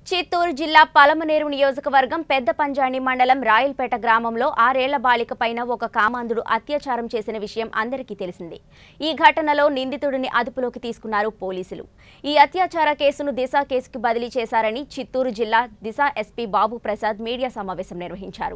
చిత్తూరు జిల్లా పలమనేరు నియోజకవర్గం పెద్ద పంజాణి మండలం రాయల్పేట గ్రామంలో ఆరేళ్ల బాలిక పైన ఒక కామాంధుడు అత్యాచారం చేసిన విషయం అందరికీ తెలిసిందే ఈ ఘటనలో నిందితుడిని అదుపులోకి తీసుకున్నారు పోలీసులు ఈ అత్యాచార కేసును దిశ కేసుకు బదిలీ చేశారని చిత్తూరు జిల్లా దిశ ఎస్పీ బాబు ప్రసాద్ మీడియా సమావేశం నిర్వహించారు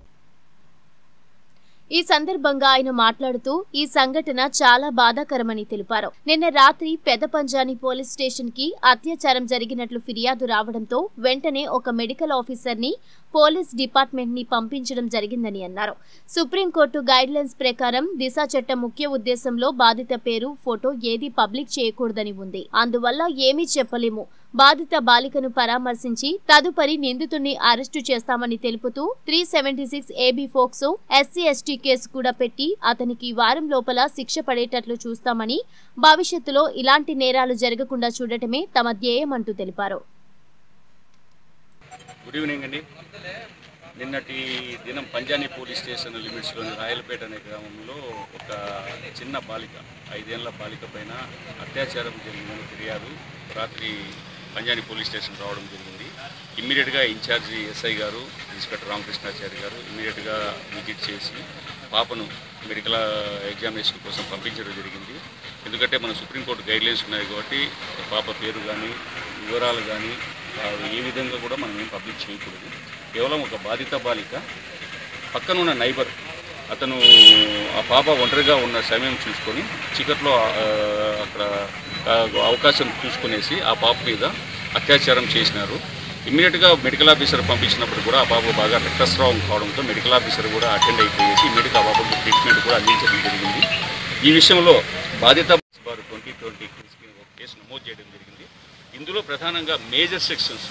ఈ సందర్భంగా ఆయన మాట్లాడుతూ ఈ సంఘటన చాలా బాధాకరమని తెలిపారు నిన్న రాత్రి పెదపంజాని పోలీస్ స్టేషన్ కి అత్యాచారం జరిగినట్లు ఫిర్యాదు రావడంతో వెంటనే ఒక మెడికల్ ఆఫీసర్ ని పోలీస్ డిపార్ట్మెంట్ ని పంపించడం జరిగిందని అన్నారు సుప్రీంకోర్టు గైడ్ లైన్స్ ప్రకారం దిశ చట్టం ముఖ్య ఉద్దేశంలో బాధిత పేరు ఫోటో ఏది పబ్లిక్ చేయకూడదని ఉంది అందువల్ల ఏమీ చెప్పలేము బాధిత బాలికను పరామర్శించి తదుపరి నిందితుడిని అరెస్టు చేస్తామని తెలుపుతూ three seventy six AB POCSO SC ST case కూడా పెట్టి అతనికి వారం లోపల శిక్ష పడేటట్లు చూస్తామని భవిష్యత్తులో ఇలాంటి నేరాలు జరగకుండా చూడటమే తమ ధ్యేయమంటూ తెలిపారు గుడ్ ఈవినింగ్ అండి నిన్నటి దినం పంజానీ పోలీస్ స్టేషన్ లిమిట్స్లోని రాయలపేట అనే గ్రామంలో ఒక చిన్న బాలిక ఐదేళ్ల బాలిక పైన అత్యాచారం జరిగిందని ఫిర్యాదు రాత్రి పంజానీ పోలీస్ స్టేషన్ రావడం జరిగింది ఇమ్మీడియట్గా ఇన్ఛార్జి ఎస్ఐ గారు ఇన్స్పెక్టర్ రామకృష్ణాచారి గారు ఇమ్మీడియట్గా విజిట్ చేసి పాపను మెడికల్ ఎగ్జామినేషన్ కోసం పంపించడం జరిగింది ఎందుకంటే మన సుప్రీంకోర్టు గైడ్లైన్స్ ఉన్నాయి కాబట్టి పాప పేరు కానీ వివరాలు కానీ ఆ, ఏ విధంగా కూడా మనం ఏం పబ్లిక్ చేయకూడదు కేవలం ఒక బాధిత బాలిక పక్కన ఉన్న నైబర్ అతను ఆ పాప ఒంటరిగా ఉన్న సమయం చూసుకొని చీకట్లో ఆ, అక్కడ ఆ, అవకాశం చూసుకునేసి ఆ పాప మీద అత్యాచారం చేసినారు ఇమ్మీడియట్గా మెడికల్ ఆఫీసర్ పంపించినప్పుడు కూడా ఆ పాప బాగా రక్తస్రావం కావడంతో మెడికల్ ఆఫీసర్ కూడా అటెండ్ అయిపోయేసి ఇమ్మీడియట్గా ఆ పాపకు ట్రీట్మెంట్ కూడా అందించడం జరిగింది ఈ విషయంలో బాధిత వారు ట్వంటీ ట్వంటీ కేసు నమోదు చేయడం జరిగింది ఇందులో ప్రధానంగా మేజర్ సెక్షన్స్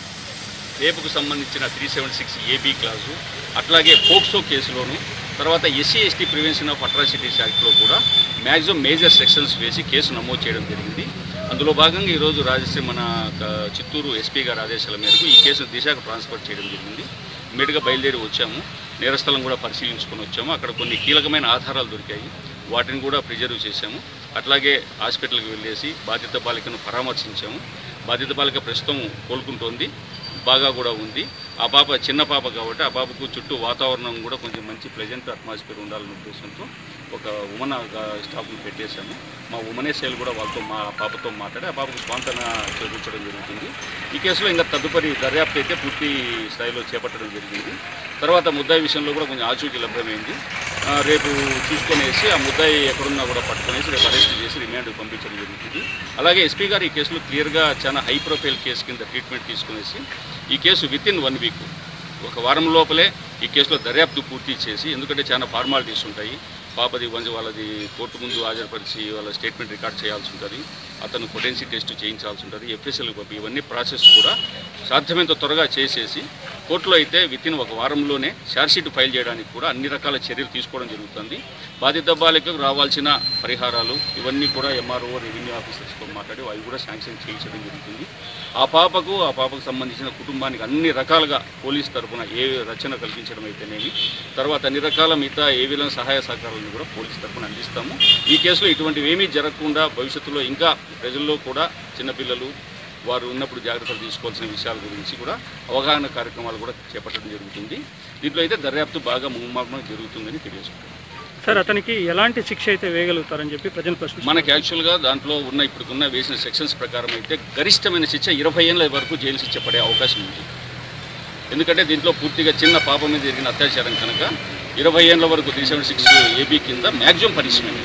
రేపుకు సంబంధించిన three seven six AB clause అట్లాగే పోక్సో కేసులోను తర్వాత SC ST prevention of atrocities యాక్ట్లో కూడా మ్యాక్సిమం మేజర్ సెక్షన్స్ వేసి కేసు నమోదు చేయడం జరిగింది అందులో భాగంగా ఈరోజు రాజశ్రీ మన క- చిత్తూరు ఎస్పీ గారి ఆదేశాల మేరకు ఈ కేసును దిశకు ట్రాన్స్ఫర్ చేయడం జరిగింది ఇమ్మీడియట్గా బయలుదేరి వచ్చాము నేరస్థలం కూడా పరిశీలించుకొని వచ్చాము అక్కడ కొన్ని కీలకమైన ఆధారాలు దొరికాయి వాటిని కూడా ప్రిజర్వ్ చేశాము అట్లాగే హాస్పిటల్కి వెళ్ళేసి బాధిత బాలికను పరామర్శించాము బాధిత బాలిక ప్రస్తుతం కోలుకుంటోంది బాగా కూడా ఉంది ఆ పాప చిన్న పాప కాబట్టి ఆ పాపకు చుట్టూ వాతావరణం కూడా కొంచెం మంచి ప్లెజెంట్ అట్మాస్ఫియర్ ఉండాలనే ఉద్దేశంతో ఒక ఉమన్ స్టాఫ్ను పెట్టేశాము మా ఉమనే సేల్ కూడా వాళ్ళతో మా పాపతో మాట్లాడి ఆ పాపకు స్పాంతన చేకూర్చడం జరుగుతుంది ఈ కేసులో ఇంకా తదుపరి దర్యాప్తు అయితే పూర్తి స్థాయిలో చేపట్టడం జరిగింది తర్వాత ముద్దాయి విషయంలో కూడా కొంచెం ఆచూకీ లభ్యమైంది ఆ, రేపు చూసుకొనేసి ఆ ముద్దాయి ఎక్కడున్నా కూడా పట్టుకొనేసి రేపు అరెస్ట్ చేసి రిమాండ్ పంపించడం జరుగుతుంది అలాగే ఎస్పీ గారు ఈ కేసులో క్లియర్గా చాలా హై ప్రొఫైల్ కేసు కింద ట్రీట్మెంట్ తీసుకునేసి ఈ case within one week ఒక వారం లోపలే ఈ కేసులో దర్యాప్తు పూర్తి చేసి ఎందుకంటే చాలా ఫార్మాలిటీస్ ఉంటాయి పాపది వంజ వాళ్ళది కోర్టు ముందు హాజరుపరిచి వాళ్ళ స్టేట్మెంట్ రికార్డ్ చేయాల్సి ఉంటుంది అతను పొటెన్సీ టెస్ట్ చేయించాల్సి ఉంటుంది ఎఫ్ఎస్ఎల్ పంపి ఇవన్నీ ప్రాసెస్ కూడా సాధ్యమైనంత త్వరగా చేసేసి కోర్టులో అయితే విత్ ఇన్ ఒక వారంలోనే ఛార్జ్షీట్ ఫైల్ చేయడానికి కూడా అన్ని రకాల చర్యలు తీసుకోవడం జరుగుతుంది బాధిత బాలికకు రావాల్సిన పరిహారాలు ఇవన్నీ కూడా ఎంఆర్ఓ రెవెన్యూ ఆఫీసర్స్తో మాట్లాడి అవి కూడా శాంక్షన్ చేయించడం జరుగుతుంది ఆ పాపకు ఆ పాపకు సంబంధించిన కుటుంబానికి అన్ని రకాలుగా పోలీస్ తరఫున ఏ రచన కల్పించడం అయితేనేమి తర్వాత అన్ని రకాల మిగతా ఏ విధంగా సహాయ సహకారాలను కూడా పోలీస్ తరఫున అందిస్తాము ఈ కేసులో ఇటువంటివి ఏమీ జరగకుండా భవిష్యత్తులో ఇంకా ప్రజల్లో కూడా చిన్నపిల్లలు వారు ఉన్నప్పుడు జాగ్రత్తలు తీసుకోవాల్సిన విషయాల గురించి కూడా అవగాహన కార్యక్రమాలు కూడా చేపట్టడం జరుగుతుంది దీంట్లో అయితే దర్యాప్తు బాగా ముమ్మరం జరుగుతుందని తెలియజేసుకుంటాం సార్ అతనికి ఎలాంటి శిక్ష అయితే వేయగలుగుతారని చెప్పి ప్రజలు ప్రశ్న మనకి యాక్చువల్గా దాంట్లో ఉన్న ఇప్పుడున్న వేసిన సెక్షన్స్ ప్రకారం అయితే గరిష్టమైన శిక్ష ఇరవై ఏళ్ళ వరకు జైలు శిక్ష పడే అవకాశం ఉంది ఎందుకంటే దీంట్లో పూర్తిగా చిన్న పాప మీద జరిగిన అత్యాచారం కనుక ఇరవై ఏళ్ళ వరకు త్రీ సెవెన్ సిక్స్ ఏబీ కింద మ్యాక్సిమం పనిష్మెంట్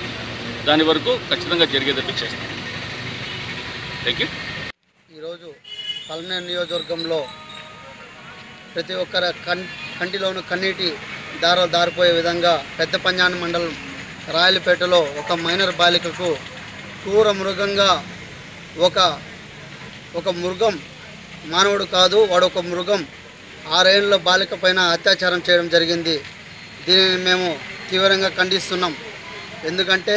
దాని వరకు ఖచ్చితంగా జరిగేటట్టు చేస్తాం థ్యాంక్ యూ ఈరోజు పల్మనేరు నియోజకవర్గంలో ప్రతి ఒక్కరి కన్ కంటిలోనూ కన్నీటి దారాలు దారిపోయే విధంగా పెద్ద పంజాని మండలం రాయలపేటలో ఒక మైనర్ బాలికకు క్రూర మృగంగా ఒక ఒక మృగం మానవుడు కాదు వాడు ఒక మృగం ఆరేళ్ళ బాలిక పైన అత్యాచారం చేయడం జరిగింది దీనిని మేము తీవ్రంగా ఖండిస్తున్నాం ఎందుకంటే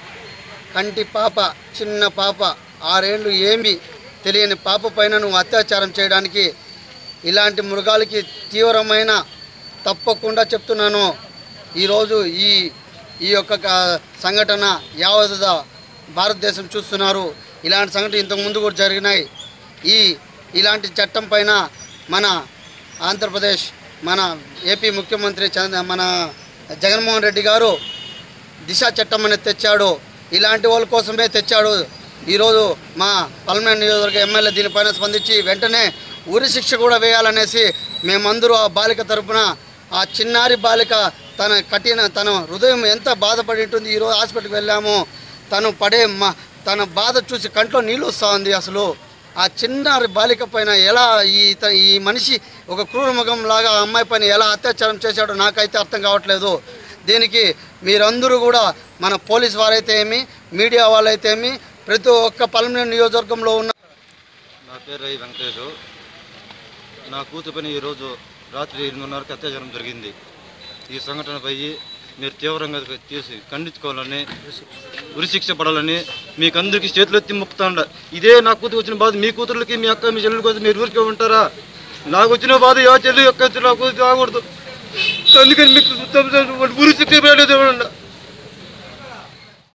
కంటి పాప చిన్న పాప ఆరేళ్ళు ఏమి తెలియని పాప పైన నువ్వు అత్యాచారం చేయడానికి ఇలాంటి మృగాలకి తీవ్రమైన తప్పకుండా చెప్తున్నాను ఈరోజు ఈ ఈ యొక్క క- సంఘటన యావత్ భారతదేశం చూస్తున్నారు ఇలాంటి సంఘటన ఇంతకు ముందు కూడా జరిగినాయి ఈ ఇలాంటి చట్టం పైన మన ఆంధ్రప్రదేశ్ మన ఏపీ ముఖ్యమంత్రి చంద్ర మన జగన్మోహన్ రెడ్డి గారు దిశ చట్టం అనేది తెచ్చాడు ఇలాంటి వాళ్ళ కోసమే తెచ్చాడు ఈరోజు మా పల్మనేరు నియోజకవర్గ ఎమ్మెల్యే దీనిపైన స్పందించి వెంటనే ఉరి శిక్ష కూడా వేయాలనేసి మేమందరూ ఆ బాలిక తరపున ఆ చిన్నారి బాలిక తన కఠిన తన హృదయం ఎంత బాధపడి ఉంటుంది ఈరోజు హాస్పిటల్కి వెళ్ళాము తను పడే మా తన బాధ చూసి కంట్లో నీళ్ళు వస్తూ ఉంది అసలు ఆ చిన్నారి బాలిక పైన ఎలా ఈ త- ఈ మనిషి ఒక క్రూర ముఖం లాగా ఆ అమ్మాయి పైన ఎలా అత్యాచారం చేశాడో నాకైతే అర్థం కావట్లేదు దీనికి మీరందరూ కూడా మన పోలీస్ వారైతే ఏమి మీడియా వాళ్ళైతే ఏమి ప్రతి ఒక్క పల్మనేరు నియోజకవర్గంలో ఉన్న నా పేరు రవి వెంకటేష్ నా కూతురు పైన ఈరోజు రాత్రి ఎనిమిదిన్నరకు అత్యాచారం జరిగింది ఈ సంఘటనపై మీరు తీవ్రంగా తీసి ఖండించుకోవాలని ఉరిశిక్ష పడాలని మీకు అందరికీ చేతులు ఎత్తి మొక్కుతాండ ఇదే నా కూతురు వచ్చిన బాధ మీ కూతుర్లకి మీ అక్క మీ చెల్లెల కోసం మీరు ఊరికే ఉంటారా నాకు వచ్చిన బాధ ఏ చెల్లి యొక్క నా కూతురు రాకూడదు అందుకని మీకు ఉరిశిక్ష పడలేదు